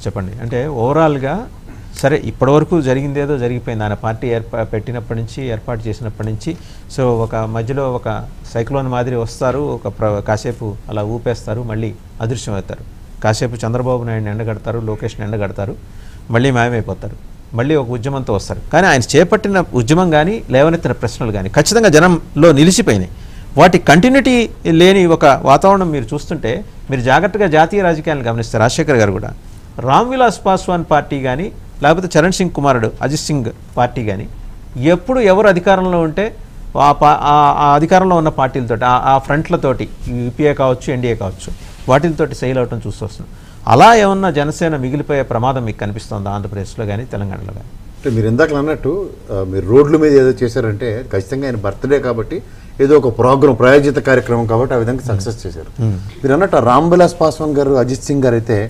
చెప్పండి అంటే ఓవరాల్గా సరే ఇప్పటివరకు జరిగింది ఏదో జరిగిపోయింది ఆయన పార్టీ ఏర్పా పెట్టినప్పటి నుంచి ఏర్పాటు చేసినప్పటి నుంచి సో ఒక మధ్యలో ఒక సైక్లోన్ మాదిరి వస్తారు ఒక ప్ర కాసేపు అలా ఊపేస్తారు మళ్ళీ అదృశ్యం అవుతారు కాసేపు చంద్రబాబు నాయుడిని ఎండగడతారు లోకేష్ని ఎండగడతారు మళ్ళీ మాయమైపోతారు మళ్ళీ ఒక ఉద్యమంతో వస్తారు కానీ ఆయన చేపట్టిన ఉద్యమం కానీ లేవనెత్తిన ప్రశ్నలు కానీ ఖచ్చితంగా జనంలో నిలిచిపోయినాయి వాటి కంటిన్యూటీ లేని ఒక వాతావరణం మీరు చూస్తుంటే మీరు జాగ్రత్తగా జాతీయ రాజకీయాలను గమనిస్తే రాజశేఖర్ గారు కూడా రామ్ విలాస్ పాస్వాన్ పార్టీ కానీ లేకపోతే చరణ్ సింగ్ కుమారుడు అజిత్ సింగ్ పార్టీ కానీ ఎప్పుడు ఎవరు అధికారంలో ఉంటే ఆ పా- ఆ- ఆ అధికారంలో ఉన్న పార్టీలతోటి ఆ- ఆ ఫ్రంట్లతోటి యూపీఏ కావచ్చు ఎన్డీఏ కావచ్చు వాటితోటి సెయిల్ అవటం చూస్తొస్తున్నాం అలా ఏమన్నా జనసేన మిగిలిపోయే ప్రమాదం మీకు కనిపిస్తుందా ఆంధ్రప్రదేశ్లో కానీ తెలంగాణలో కానీ అంటే మీరు ఇందాక అన్నట్టు ఆ, మీరు రోడ్ల మీద ఏదో చేశారంటే ఖచ్చితంగా ఆయన బర్త్డే కాబట్టి ఏదో ఒక ప్రోగ్రామ్ ప్రాయోజిత కార్యక్రమం కాబట్టి ఆ విధంగా సక్సెస్ చేశారు మీరు అన్నట్టు ఆ రామ్ విలాస్ పాస్వాన్ గారు అజిత్ సింగ్ గారు అయితే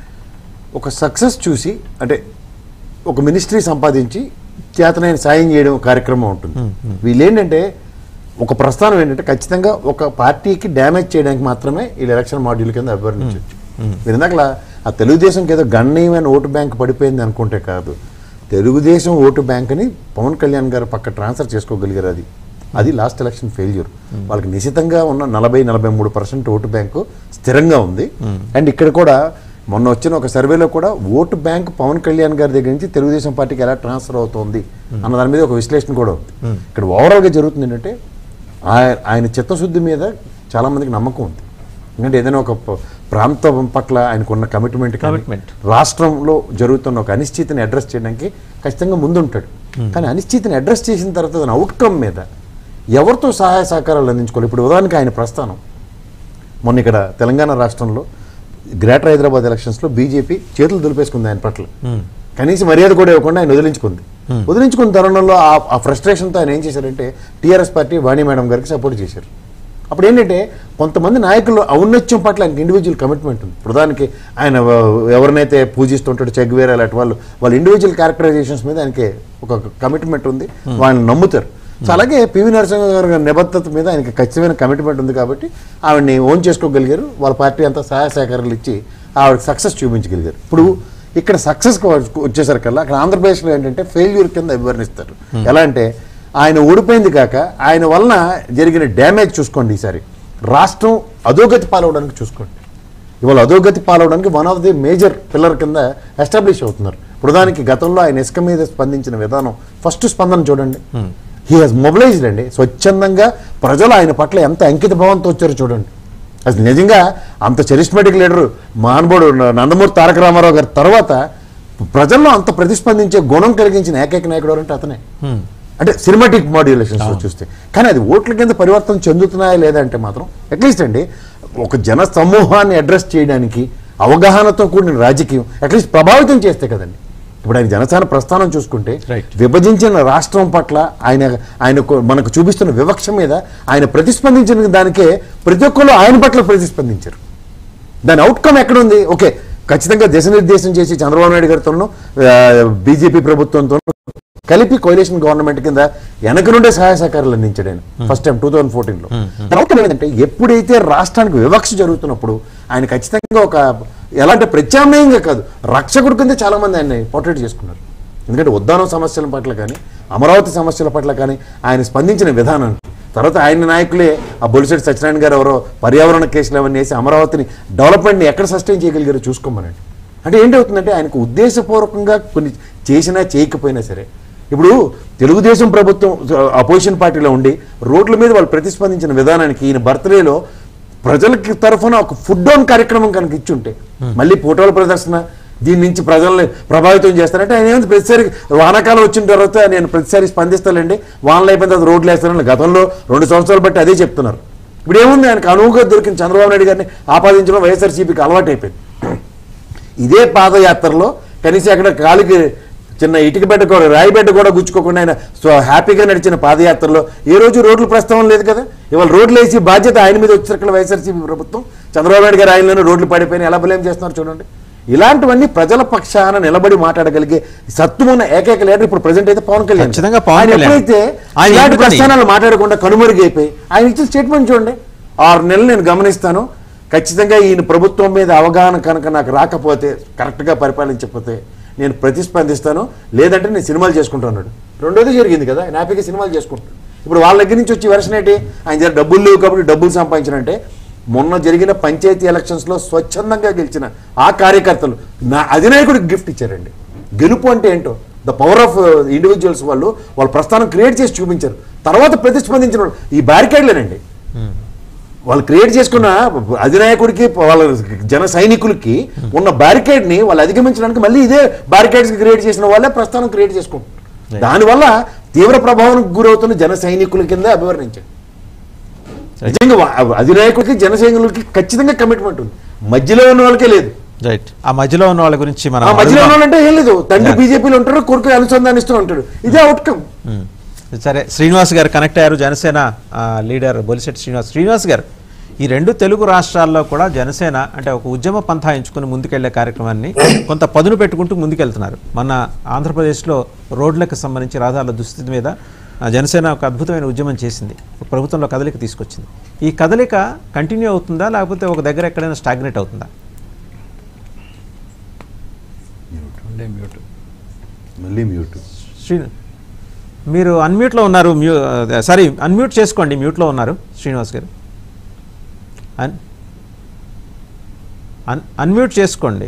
ఒక సక్సెస్ చూసి అంటే ఒక మినిస్ట్రీ సంపాదించి చేతనైన సాయం చేయడం కార్యక్రమం ఉంటుంది వీళ్ళు ఏంటంటే ఒక ప్రస్థానం ఏంటంటే ఖచ్చితంగా ఒక పార్టీకి డ్యామేజ్ చేయడానికి మాత్రమే వీళ్ళు ఎలక్షన్ మాడ్యూల్ కింద అభివర్ణించవచ్చు మీరు ఇందాకలా ఆ తెలుగుదేశంకి ఏదో గణనీయమైన ఓటు బ్యాంక్ పడిపోయింది అనుకుంటే కాదు తెలుగుదేశం ఓటు బ్యాంక్ని పవన్ కళ్యాణ్ గారు పక్క ట్రాన్స్ఫర్ చేసుకోగలిగారు అది అది లాస్ట్ ఎలక్షన్ ఫెయిల్యూర్ వాళ్ళకి నిశితంగా ఉన్న నలభై నలభై మూడు పర్సెంట్ ఓటు బ్యాంకు స్థిరంగా ఉంది అండ్ ఇక్కడ కూడా మొన్న వచ్చిన ఒక సర్వేలో కూడా ఓటు బ్యాంక్ పవన్ కళ్యాణ్ గారి దగ్గర నుంచి తెలుగుదేశం పార్టీకి ఎలా ట్రాన్స్ఫర్ అవుతోంది అన్న దాని మీద ఒక విశ్లేషణ కూడా ఉంది ఇక్కడ ఓవరాల్గా జరుగుతుంది ఏంటంటే ఆయ- ఆయన చిత్తశుద్ధి మీద చాలా మందికి నమ్మకం ఉంది ఎందుకంటే ఏదైనా ఒక ప- ప్రాంతం పట్ల ఆయనకున్న కమిట్మెంట్ Commitment. రాష్ట్రంలో జరుగుతున్న ఒక అనిశ్చితిని అడ్రస్ చేయడానికి ఖచ్చితంగా ముందుంటాడు కానీ అనిశ్చితిని అడ్రస్ చేసిన తర్వాత దాని అవుట్కమ్ మీద ఎవరితో సహాయ సహకారాలు అందించుకోవాలి ఇప్పుడు ఉదాహరణకి ఆయన ప్రస్థానం మొన్న ఇక్కడ తెలంగాణ రాష్ట్రంలో గ్రేటర్ హైదరాబాద్ ఎలక్షన్స్లో బీజేపీ చేతులు దులిపేసుకుంది ఆయన పట్ల కనీసం మర్యాద కూడా ఇవ్వకుండా ఆయన వదిలించుకుంది వదిలించుకున్న తరుణంలో ఆ- ఆ ఫ్రస్ట్రేషన్తో ఆయన ఏం చేశారంటే టీఆర్ఎస్ పార్టీ వాణి మేడం గారికి సపోర్ట్ చేశారు అప్పుడు ఏంటంటే కొంతమంది నాయకులు ఔన్నత్యం పట్ల ఆయనకి ఇండివిజువల్ కమిట్మెంట్ ఉంది ప్రధానికి ఆయన వ- ఎవరినైతే పూజిస్తుంటాడో చెగ్వేరా అలాంటి వాళ్ళు వాళ్ళ ఇండివిజువల్ క్యారెక్టరైజేషన్స్ మీద ఆయనకి ఒక కమిట్మెంట్ ఉంది వాళ్ళని నమ్ముతారు సో అలాగే పివి నరసింహ గారి నిబద్ధత మీద ఆయనకి ఖచ్చితమైన కమిట్మెంట్ ఉంది కాబట్టి ఆవిడని ఓన్ చేసుకోగలిగారు వాళ్ళ పార్టీ అంతా సహాయ సహకారాలు ఇచ్చి ఆవిడకి సక్సెస్ చూపించగలిగారు ఇప్పుడు ఇక్కడ సక్సెస్ వచ్చేసరికల్లా అక్కడ ఆంధ్రప్రదేశ్లో ఏంటంటే ఫెయిల్యూర్ కింద వివరణిస్తారు ఎలా అంటే ఆయన ఓడిపోయింది కాక ఆయన వలన జరిగిన డ్యామేజ్ చూసుకోండి ఈసారి రాష్ట్రం అధోగతి పాలవడానికి చూసుకోండి ఇవాళ అధోగతి పాలవడానికి one of the major pillar కింద ఎస్టాబ్లిష్ అవుతున్నారు ఇప్పుడు దానికి గతంలో ఆయన ఇసుక మీద స్పందించిన విధానం ఫస్ట్ స్పందన చూడండి హీ హాజ్ మొబిలైజ్డ్ అండి స్వచ్ఛందంగా ప్రజలు ఆయన పట్ల ఎంత అంకిత భావంతో వచ్చారో చూడండి అసలు నిజంగా అంత చరిస్మేటిక్ లీడరు మహానుభావుడు నందమూరి తారక రామారావు గారి తర్వాత ప్రజల్లో అంత ప్రతిస్పందించే గుణం కలిగించిన ఏకైక నాయకుడు ఎవరంటే అతనే అంటే సినిమాటిక్ మాడ్యులేషన్స్ లో చూస్తే కానీ అది ఓట్ల కింద పరివర్తన చెందుతున్నాయా లేదా అంటే మాత్రం అట్లీస్ట్ అండి ఒక జన సమూహాన్ని అడ్రస్ చేయడానికి అవగాహనతో కూడిన రాజకీయం అట్లీస్ట్ ప్రభావితం చేస్తే కదండి ఇప్పుడు ఆయన జనసేన ప్రస్థానం చూసుకుంటే Right. విభజించిన రాష్ట్రం పట్ల ఆయన ఆయనకు మనకు చూపిస్తున్న వివక్ష మీద ఆయన ప్రతిస్పందించిన దానికే ప్రతి ఒక్కరు ఆయన పట్ల ప్రతిస్పందించారు దాని అవుట్కమ్ ఎక్కడుంది ఓకే ఖచ్చితంగా దిశనిర్దేశం చేసి చంద్రబాబు నాయుడు గారితోనూ బీజేపీ ప్రభుత్వంతో కలిపి కోయిలేషన్ గవర్నమెంట్ కింద వెనక నుండే సహాయ సహకారాలు అందించాడు ఆయన ఫస్ట్ టైం టూ థౌసండ్ ఫోర్టీన్లో అవుట్కమ్ ఏంటంటే ఎప్పుడైతే రాష్ట్రానికి వివక్ష జరుగుతున్నప్పుడు ఆయన ఖచ్చితంగా ఒక ఎలాంటి ప్రత్యామ్నాయంగా కాదు రక్షకుడి కింద చాలా మంది ఆయన్ని పోర్ట్రేట్ చేసుకున్నారు ఎందుకంటే ఉద్దానం సమస్యల పట్ల కానీ అమరావతి సమస్యల పట్ల కానీ ఆయన స్పందించిన విధానం తర్వాత ఆయన నాయకులే ఆ బొలిశెట్టి సత్యనారాయణ గారు ఎవరో పర్యావరణ కేసులు అవన్నీ వేసి అమరావతిని డెవలప్మెంట్ని ఎక్కడ సస్టైన్ చేయగలిగారో చూసుకోమనండి అంటే ఏంటవుతుందంటే ఆయనకు ఉద్దేశపూర్వకంగా కొన్ని చేసినా చేయకపోయినా సరే ఇప్పుడు తెలుగుదేశం ప్రభుత్వం అపోజిషన్ పార్టీలో ఉండి రోడ్ల మీద వాళ్ళు ప్రతిస్పందించిన విధానానికి ఈయన బర్త్డేలో ప్రజలకి తరఫున ఒక ఫుడ్ డౌన్ కార్యక్రమం కనుక ఇచ్చుంటే మళ్ళీ ఫోటోల ప్రదర్శన దీని నుంచి ప్రజల్ని ప్రభావితం చేస్తారంటే ఆయన ఏమైంది ప్రతిసారి వానాకాలం వచ్చిన తర్వాత నేను ప్రతిసారి స్పందిస్తానండి వానలు అయిపోయిన తర్వాత రోడ్లు వేస్తానని గతంలో రెండు సంవత్సరాలు బట్టి అదే చెప్తున్నారు ఇప్పుడు ఏముంది ఆయనకు అనువుగా దొరికిన చంద్రబాబు నాయుడు గారిని ఆపాదించడం వైఎస్ఆర్సీపీకి అలవాటు అయిపోయింది ఇదే పాదయాత్రలో కనీసం అక్కడ కాలికి చిన్న ఇటుక బెడ్డ కూడా రాయి బెడ్డ కూడా గుచ్చుకోకుండా ఆయన సో హ్యాపీగా నడిచిన పాదయాత్రలో ఏ రోజు రోడ్లు ప్రస్తావన లేదు కదా ఇవాళ రోడ్లు వేసి బాధ్యత ఆయన మీద వచ్చేసరికి వైఎస్ఆర్సీపీ ప్రభుత్వం చంద్రబాబు నాయుడు గారు ఆయనలోనే రోడ్లు పడిపోయిన ఎలా బ్లేమ్ చేస్తున్నారు చూడండి ఇలాంటివన్నీ ప్రజల పక్షాన నిలబడి మాట్లాడగలిగే సత్తుమున్న ఏకైక లీడర్ ఇప్పుడు ప్రజెంట్ అయితే పవన్ కళ్యాణ్ ఖచ్చితంగా పవన్ ఆయన కళ్యాణ్. ఎప్పుడైతే ఆయన ఇలాంటి ఎందుకని? ప్రస్థానాలు మాట్లాడకుండా కనుమరుగైపోయి ఆయన ఇచ్చిన స్టేట్మెంట్ చూడండి ఆరు నెలలు నేను గమనిస్తాను ఖచ్చితంగా ఈయన ప్రభుత్వం మీద అవగాహన కనుక నాకు రాకపోతే కరెక్ట్గా పరిపాలించకపోతే నేను ప్రతిస్పందిస్తాను లేదంటే నేను సినిమాలు చేసుకుంటాను అన్నాడు రెండోది జరిగింది కదా ఆయన హ్యాపీగా సినిమాలు చేసుకుంటాడు ఇప్పుడు వాళ్ళ దగ్గర నుంచి వచ్చి వెర్షన్ ఏంటి ఆయన దగ్గర డబ్బులు లేవు కాబట్టి డబ్బులు సంపాదించారంటే మొన్న జరిగిన పంచాయతీ ఎలక్షన్స్లో స్వచ్ఛందంగా గెలిచిన ఆ కార్యకర్తలు నా అధినాయకుడికి గిఫ్ట్ ఇచ్చారండి గెలుపు అంటే ఏంటో ద పవర్ ఆఫ్ ఇండివిజువల్స్ వాళ్ళు వాళ్ళ ప్రస్థానం క్రియేట్ చేసి చూపించారు తర్వాత ప్రతిస్పందించిన వాళ్ళు ఈ బ్యారికేడ్లేనండి వాళ్ళు క్రియేట్ చేసుకున్న అధినాయకుడికి వాళ్ళ జన సైనికులకి ఉన్న బ్యారికేడ్ ని వాళ్ళు అధిగమించడానికి మళ్ళీ ఇదే బ్యారికేడ్స్ క్రియేట్ చేసిన వాళ్ళే ప్రస్థానం క్రియేట్ చేసుకుంటారు దానివల్ల తీవ్ర ప్రభావానికి గురవుతున్న జన సైనికుల కింద అభివర్ణించారు నిజంగా వా- అధినాయకుడికి జన సైనికులకి ఖచ్చితంగా కమిట్మెంట్ ఉంది మధ్యలో ఉన్న వాళ్ళకే లేదు రైట్ ఆ మధ్యలో ఉన్న వాళ్ళ గురించి మనం ఆ మధ్యలో ఉన్న అడుగుదాం. వాళ్ళంటే ఏం లేదు తండ్రి Yeah. బీజేపీలో ఉంటాడు కొడుకు అనుసంధానిస్తూ ఉంటాడు ఇదే అవుట్కమ్ మ్మ్. సరే శ్రీనివాస్ గారు కనెక్ట్ అయ్యారు జనసేన ఆ, లీడర్ బొలిశెట్టి శ్రీనివాస్ శ్రీనివాస్ గారు ఈ రెండు తెలుగు రాష్ట్రాల్లో కూడా జనసేన అంటే ఒక ఉద్యమ పంథా ఎంచుకుని ముందుకెళ్లే కార్యక్రమాన్ని కొంత పదును పెట్టుకుంటూ ముందుకెళ్తున్నారు మన ఆంధ్రప్రదేశ్లో రోడ్లకు సంబంధించి రహదారుల దుస్థితి మీద ఆ, జనసేన ఒక అద్భుతమైన ఉద్యమం చేసింది ప్రభుత్వంలో కదలిక తీసుకొచ్చింది ఈ కదలిక కంటిన్యూ అవుతుందా లేకపోతే ఒక దగ్గర ఎక్కడైనా స్టాగ్నేట్ అవుతుందా ఉండే మ్యూట్ మళ్ళీ మ్యూట్ శ్రీ మీరు అన్మ్యూట్లో ఉన్నారు మ్యూ సారీ అన్మ్యూట్ చేసుకోండి మ్యూట్లో ఉన్నారు శ్రీనివాస్ గారు అన్ అన్ అన్మ్యూట్ చేసుకోండి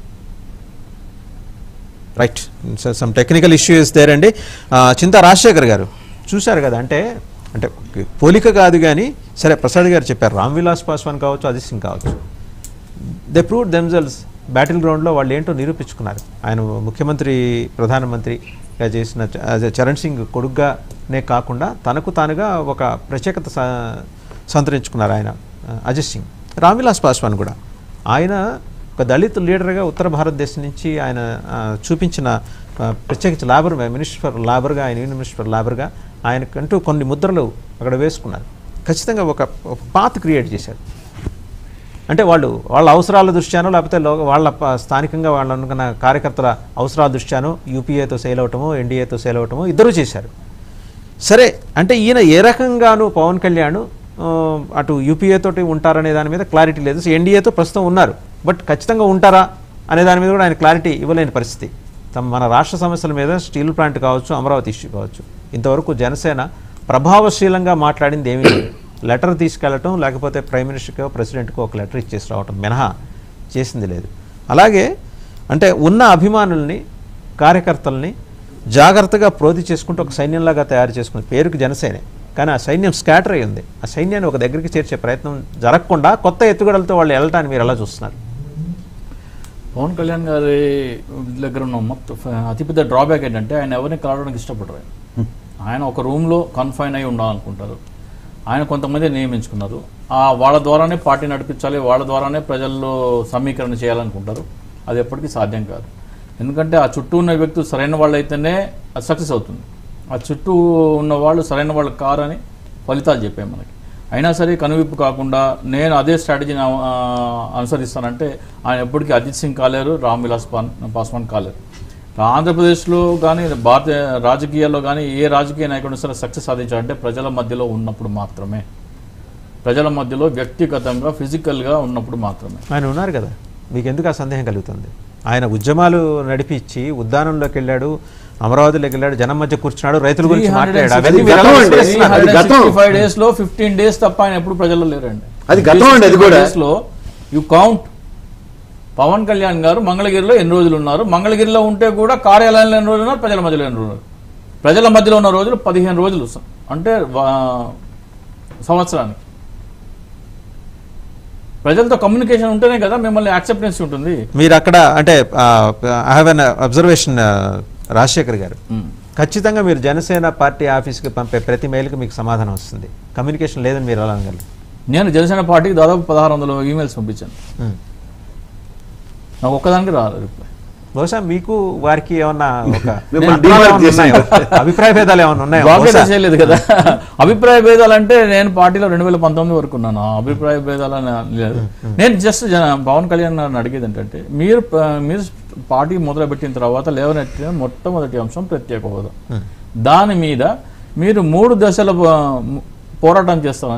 right some technical issues there అండి ఆ, చింతా రాజశేఖర్ గారు చూశారు కదా అంటే అంటే పోలిక కాదు కానీ సరే ప్రసాద్ గారు చెప్పారు రామ్ విలాస్ పాస్వాన్ కావచ్చు అజిత్ సింగ్ కావచ్చు దే ప్రూవ్ దెమ్సెల్స్ బ్యాటిల్ గ్రౌండ్లో వాళ్ళు ఏంటో నిరూపించుకున్నారు ఆయన ముఖ్యమంత్రి ప్రధానమంత్రిగా చేసిన చ- అదే చరణ్ సింగ్ కొడుగ్గానే కాకుండా తనకు తానుగా ఒక ప్రత్యేకత స- సంతరించుకున్నారు ఆయన ఆ, అజిత్ సింగ్ రామ్విలాస్ పాస్వాన్ కూడా ఆయన ఒక దళిత లీడర్గా ఉత్తర భారతదేశం నుంచి ఆయన ఆ, చూపించిన ఆ, ప్రత్యేకించి లేబర్ మినిస్టర్ ఫర్ లేబర్గా ఆయన యూనియన్ మినిస్టర్ ఫర్ లేబర్గా ఆయనకంటూ కొన్ని ముద్రలు అక్కడ వేసుకున్నారు ఖచ్చితంగా ఒక ఒక పాత్ క్రియేట్ చేశారు అంటే వాళ్ళు వాళ్ళ అవసరాల దృష్ట్యానో లేకపోతే లో వాళ్ళ ప- స్థానికంగా వాళ్ళు అనుకున్న కార్యకర్తల అవసరాల దృష్ట్యానో యూపీఏతో సేల్ అవటమో ఎన్డీఏతో సేల్ అవటమో ఇద్దరూ చేశారు సరే అంటే ఈయన ఏ రకంగాను పవన్ కళ్యాణ్ ఆ, అటు యూపీఏ తోటి ఉంటారనే దాని మీద క్లారిటీ లేదు సో ఎన్డీఏతో ప్రస్తుతం ఉన్నారు బట్ ఖచ్చితంగా ఉంటారా అనే దాని మీద కూడా ఆయన క్లారిటీ ఇవ్వలేని పరిస్థితి తమ మన రాష్ట్ర సమస్యల మీద స్టీల్ ప్లాంట్ కావచ్చు అమరావతి ఇష్యూ కావచ్చు ఇంతవరకు జనసేన ప్రభావశీలంగా మాట్లాడింది ఏమీ లేదు లెటర్ తీసుకెళ్ళటం లేకపోతే ప్రైమ్ మినిస్టర్కో ప్రెసిడెంట్కో ఒక లెటర్ ఇచ్చేసి రావటం మినహా చేసింది లేదు అలాగే అంటే ఉన్న అభిమానుల్ని కార్యకర్తల్ని జాగ్రత్తగా ప్రోధి చేసుకుంటూ ఒక సైన్యంలాగా తయారు చేసుకుని పేరుకి జనసేనే కానీ ఆ సైన్యం స్కాటర్ అయి ఉంది ఆ సైన్యాన్ని ఒక దగ్గరికి చేర్చే ప్రయత్నం జరగకుండా కొత్త ఎత్తుగడలతో వాళ్ళు వెళ్ళటాన్ని మీరు ఎలా చూస్తున్నారు పవన్ కళ్యాణ్ గారి దగ్గర ఉన్న మొత్తం ఫ- అతిపెద్ద డ్రాబ్యాక్ ఏంటంటే ఆయన ఎవరిని కలవడానికి ఇష్టపడరు ఆయన. ఆయన ఒక రూమ్లో కన్ఫైన్ అయి ఉండాలనుకుంటారు ఆయన కొంతమంది నియమించుకున్నారు ఆ వాళ్ళ ద్వారానే పార్టీ నడిపించాలి వాళ్ళ ద్వారానే ప్రజల్లో సమీకరణ చేయాలనుకుంటారు అది ఎప్పటికీ సాధ్యం కాదు ఎందుకంటే ఆ చుట్టూ ఉన్న వ్యక్తులు సరైన వాళ్ళు అయితేనే అది సక్సెస్ అవుతుంది ఆ చుట్టూ ఉన్న వాళ్ళు సరైన వాళ్ళు కారని ఫలితాలు చెప్పాయి మనకి అయినా సరే కనువిప్పు కాకుండా నేను అదే స్ట్రాటజీని ఆ, అనుసరిస్తానంటే ఆయన ఎప్పటికీ అజిత్ సింగ్ కాలేరు రామ్ విలాస్ పాన్ పాస్వాన్ కాలేరు ఆంధ్రప్రదేశ్లో కానీ భారతీయ రాజకీయాల్లో కానీ ఏ రాజకీయ నాయకుడు సరే సక్సెస్ సాధించాలంటే ప్రజల మధ్యలో ఉన్నప్పుడు మాత్రమే ప్రజల మధ్యలో వ్యక్తిగతంగా ఫిజికల్గా ఉన్నప్పుడు మాత్రమే ఆయన ఉన్నారు కదా మీకు ఎందుకు ఆ సందేహం కలుగుతుంది ఆయన ఉద్యమాలు నడిపించి ఉద్యానంలోకి వెళ్ళాడు అమరావతిలోకి వెళ్ళాడు జనం మధ్య కూర్చున్నాడు రైతుల గురించి మాట్లాడాడు అవన్నీ మీరు ఎలా గతం అండి. విశ్లేషిస్తున్నారు? అది గతం. ఫైవ్ డేస్ లో ఫిఫ్టీన్ డేస్ తప్ప ఆయన ఎప్పుడు ప్రజల్లో లేరండి అది గతం అండి, అది కూడా. డేస్ లో యు కౌంట్ పవన్ కళ్యాణ్ గారు మంగళగిరిలో ఎన్ని రోజులు ఉన్నారు మంగళగిరిలో ఉంటే కూడా కార్యాలయంలో ఎన్ని రోజులు ఉన్నారు ప్రజల మధ్యలో ఎన్ని రోజులు ఉన్నారు ప్రజల మధ్యలో ఉన్న రోజులు పదిహేను రోజులు స- అంటే వా- సంవత్సరానికి ప్రజలతో కమ్యూనికేషన్ ఉంటేనే కదా మిమ్మల్ని యాక్సెప్టెన్స్ ఉంటుంది మీరు అక్కడ అంటే I have an observation Rajasekhar garu hmm. ఖచ్చితంగా మీరు జనసేన పార్టీ ఆఫీస్కి పంపే ప్రతి మెయిల్కి మీకు సమాధానం వస్తుంది కమ్యూనికేషన్ లేదని మీరు ఎలా అనగలరు నేను జనసేన పార్టీకి దాదాపు పదహారు వందల ఈమెయిల్స్ పంపించాను మ్మ్. నాకు ఒక్కదానికి రాలేదు రిప్లై బహుశా మీకు వారికి ఏమన్నా ఒక మిమ్మల్ని పత్రాలు demark ఏమన్నా ఉన్నాయో? చేశారు. అభిప్రాయ భేదాలు ఏమైనా ఉన్నాయో బాగా బహుశా. చేయలేదు కదా అభిప్రాయ భేదాలు అంటే నేను పార్టీలో రెండు వేల పంతొమ్మిది వరకు ఉన్నాను ఆ అభిప్రాయ భేదాలు అని లేదు నేను జస్ట్ జన- పవన్ కళ్యాణ్ గారిని అడిగేది ఏంటంటే మీరు ప- మీరు పార్టీ మొదలుపెట్టిన తర్వాత లేవనెట్టిన మొట్టమొదటి అంశం ప్రత్యేక హోదా దాని మీద మీరు మూడు దశల పో- పోరాటం చేస్తామని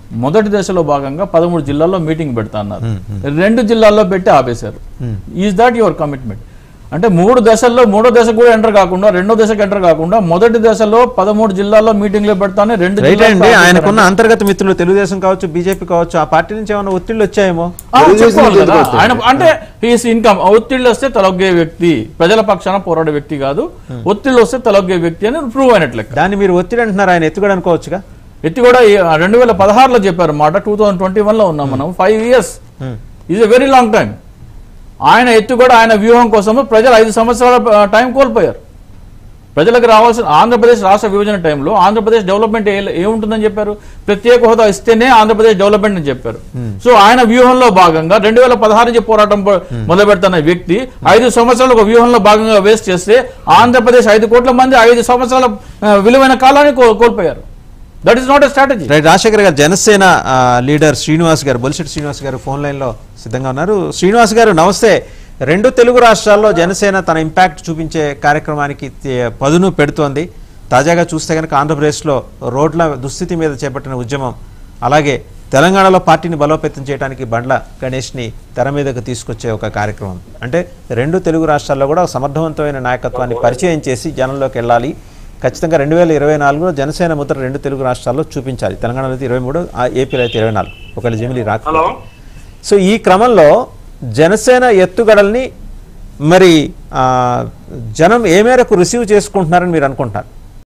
మొదటి దశలో భాగంగా పదమూడు జిల్లాల్లో మీటింగ్ పెడతా అన్నారు రెండు జిల్లాల్లో పెట్టి ఆపేశారు ఈజ్ దాట్ యువర్ కమిట్మెంట్ అంటే మూడు దశల్లో మూడో దశ కూడా ఎంటర్ కాకుండా రెండో దశకు ఎంటర్ కాకుండా మొదటి దశలో పదమూడు జిల్లాల్లో మీటింగ్లు పెడతానే రెండు రైట్ జిల్లాల్లో అండి ఆపేశారు. ఆయనకున్న అంతర్గత మిత్రులు తెలుగుదేశం కావచ్చు బీజేపీ కావచ్చు ఆ పార్టీ నుంచి ఏమైనా ఒత్తిళ్ళు వచ్చాయేమో ఆ, తెలుగుదేశం చెప్పుకోవాలి నుంచి కదా. ఎందుకు వస్తాయి? ఆయన అంటే హీస్ ఇన్కమ్ ఒత్తిళ్ళు వస్తే తలొగ్గే వ్యక్తి ప్రజల పక్షాన పోరాడే వ్యక్తి కాదు ఒత్తిళ్ళు వస్తే తలొగ్గే వ్యక్తి అని ప్రూవ్ అయినట్లు లెక్క దాన్ని మీరు ఒత్తిడి అంటున్నారు ఆయన ఎత్తుగడ అనుకోవచ్చుగా ఎత్తి కూడా రెండు వేల పదహారులో చెప్పారు మాట టూ థౌసండ్ ట్వంటీ వన్లో ఉన్నాం మనం five years is a very long time ఆయన ఎత్తు కూడా ఆయన వ్యూహం కోసము ప్రజలు ఐదు సంవత్సరాల ఆ, టైం కోల్పోయారు ప్రజలకు రావాల్సిన ఆంధ్రప్రదేశ్ రాష్ట్ర విభజన టైంలో ఆంధ్రప్రదేశ్ డెవలప్మెంట్ ఏ- ఏముంటుందని చెప్పారు ప్రత్యేక హోదా ఇస్తేనే ఆంధ్రప్రదేశ్ డెవలప్మెంట్ అని చెప్పారు సో ఆయన వ్యూహంలో భాగంగా రెండు వేల పదహారు నుంచి పోరాటం పో- మొదలు పెడుతున్న వ్యక్తి ఐదు సంవత్సరాలు ఒక వ్యూహంలో భాగంగా వేస్ట్ చేస్తే ఆంధ్రప్రదేశ్ ఐదు కోట్ల మంది ఐదు సంవత్సరాల ఆ, విలువైన కాలాన్ని కో- కోల్పోయారు that is not a strategy right Rajasekhar garu Janasena ఆ, లీడర్ శ్రీనివాస్ గారు బొలిశెట్టి శ్రీనివాస్ గారు ఫోన్ లైన్లో సిద్ధంగా ఉన్నారు శ్రీనివాస్ గారు నమస్తే రెండు తెలుగు రాష్ట్రాల్లో జనసేన తన ఇంపాక్ట్ చూపించే కార్యక్రమానికి తే- పదును పెడుతోంది తాజాగా చూస్తే కనుక ఆంధ్రప్రదేశ్లో రోడ్ల దుస్థితి మీద చేపట్టిన ఉద్యమం అలాగే తెలంగాణలో పార్టీని బలోపేతం చేయడానికి బండ్ల గణేష్ని తెర మీదకు తీసుకొచ్చే ఒక కార్యక్రమం అంటే రెండు తెలుగు రాష్ట్రాల్లో కూడా ఒక సమర్థవంతమైన నాయకత్వాన్ని పరిచయం చేసి జనంలోకి వెళ్ళాలి ఖచ్చితంగా రెండు వేల ఇరవై నాలుగులో జనసేన ముద్ర రెండు తెలుగు రాష్ట్రాల్లో చూపించాలి తెలంగాణలో అయితే ఇరవై మూడు ఆ ఏపీలో అయితే ఇరవై నాలుగు ఒకవేళ జమిలీ రాక హలో సో ఈ క్రమంలో జనసేన ఎత్తుగడల్ని మరి ఆ, జనం ఏ మేరకు రిసీవ్ చేసుకుంటున్నారని మీరు అనుకుంటారు